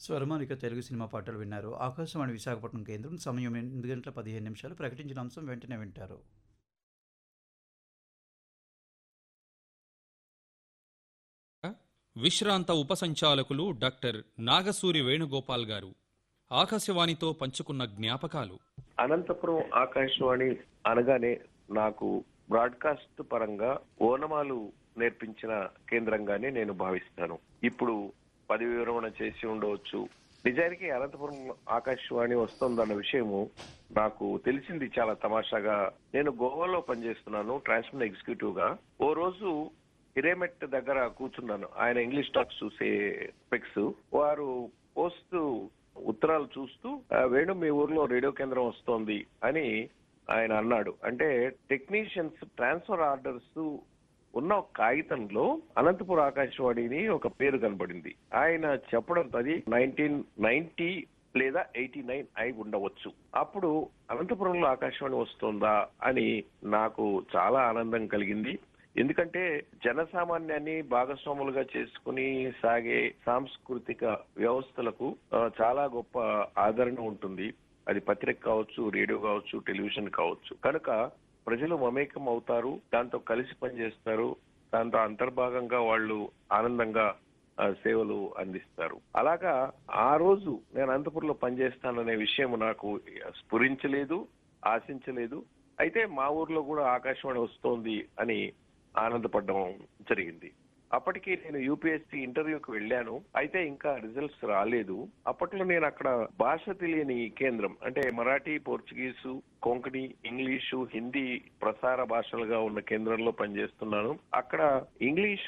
స్వరమాలిక Telugu cinema పాటలు విన్నారు ఆకాశవాణి విశాఖపట్నం కేంద్రం సమయం ఎనిమిది గంటల పదిహేను నిమిషాలు ప్రకటించిన అంశం వెంటనే వింటారు విశ్రాంత ఉపసంచాలకులు డాక్టర్ నాగసూరి వేణుగోపాల్ గారు ఆకాశవాణితో పంచుకున్న జ్ఞాపకాలు అనంతపురం ఆకాశవాణి అనగానే నాకు బ్రాడ్కాస్ట్ పరంగా ఓనమాలు నేర్పించిన కేంద్రంగానే నేను భావిస్తాను ఇప్పుడు పదవి విరమణ చేసి ఉండవచ్చు నిజానికి అనంతపురం ఆకాశవాణి వస్తుందన్న విషయము నాకు తెలిసింది చాలా తమాషాగా నేను గోవాలో పనిచేస్తున్నాను ట్రాన్స్మిషన్ ఎగ్జిక్యూటివ్ గా ఓ రోజు హిరేమెట్ దగ్గర కూర్చున్నాను ఆయన ఇంగ్లీష్ టాక్స్ చూసే స్పెక్స్ వారు పోస్ట్ ఉత్తరాలు చూస్తూ "ఆ, వేణు మీ ఊర్లో రేడియో కేంద్రం వస్తోంది అని ఆయన అన్నాడు అంటే టెక్నీషియన్స్ ట్రాన్స్ఫర్ ఆర్డర్స్ ఉన్న ఒక కాగితంలో అనంతపుర ఆకాశవాణిని ఒక పేరు కనబడింది ఆయన చెప్పడం అది నైన్టీన్ నైన్టీ లేదా ఎయిటీ నైన్ అయి ఉండవచ్చు అప్పుడు అనంతపురంలో ఆకాశవాణి వస్తుందా అని నాకు చాలా ఆనందం కలిగింది ఎందుకంటే జనసామాన్యాన్ని భాగస్వాములుగా చేసుకుని సాగే సాంస్కృతిక వ్యవస్థలకు ఆ, చాలా గొప్ప ఆదరణ ఉంటుంది అది పత్రిక కావచ్చు రేడియో కావచ్చు టెలివిజన్ కావచ్చు కనుక ప్రజలు మమేకం అవుతారు దాంతో కలిసి పనిచేస్తారు దాంతో అంతర్భాగంగా వాళ్ళు ఆనందంగా ఆ, సేవలు అందిస్తారు అలాగా ఆ రోజు నేను అనంతపురంలో పనిచేస్తాననే విషయం నాకు స్ఫురించలేదు ఆశించలేదు అయితే మా ఊర్లో కూడా ఆకాశవాణి వస్తోంది అని ఆనందపడడం జరిగింది అప్పటికి నేను యూపీఎస్సీ ఇంటర్వ్యూకి వెళ్ళాను అయితే ఇంకా రిజల్ట్స్ రాలేదు అప్పట్లో నేను అక్కడ భాష తెలియని కేంద్రం అంటే మరాఠీ పోర్చుగీసు కొంకణి ఇంగ్లీషు హిందీ ప్రసార భాషలుగా ఉన్న కేంద్రంలో పనిచేస్తున్నాను అక్కడ ఇంగ్లీష్